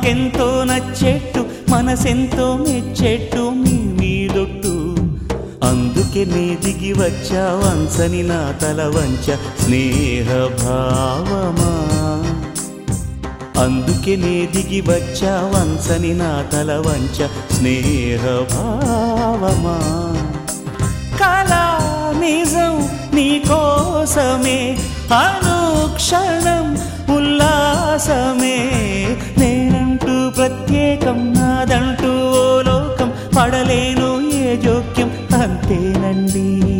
మాకెంతో నచ్చెట్టు మనసెంతో మెచ్చెట్టు మీ మీదొట్టు అందుకే నే దిగి వచ్చా వంచని నా తల వంచ స్నేహ భావమా అందుకే నే దిగి వచ్చా వంచని నా తల వంచ స్నేహ భావమా కళా నిజం నీకోసమే అనుక్షణం ఉల్లాసమే నేనంటూ ప్రత్యేకం నాదంటూ ఓ లోకం పడలేను ఏ జోక్యం అంతేనండి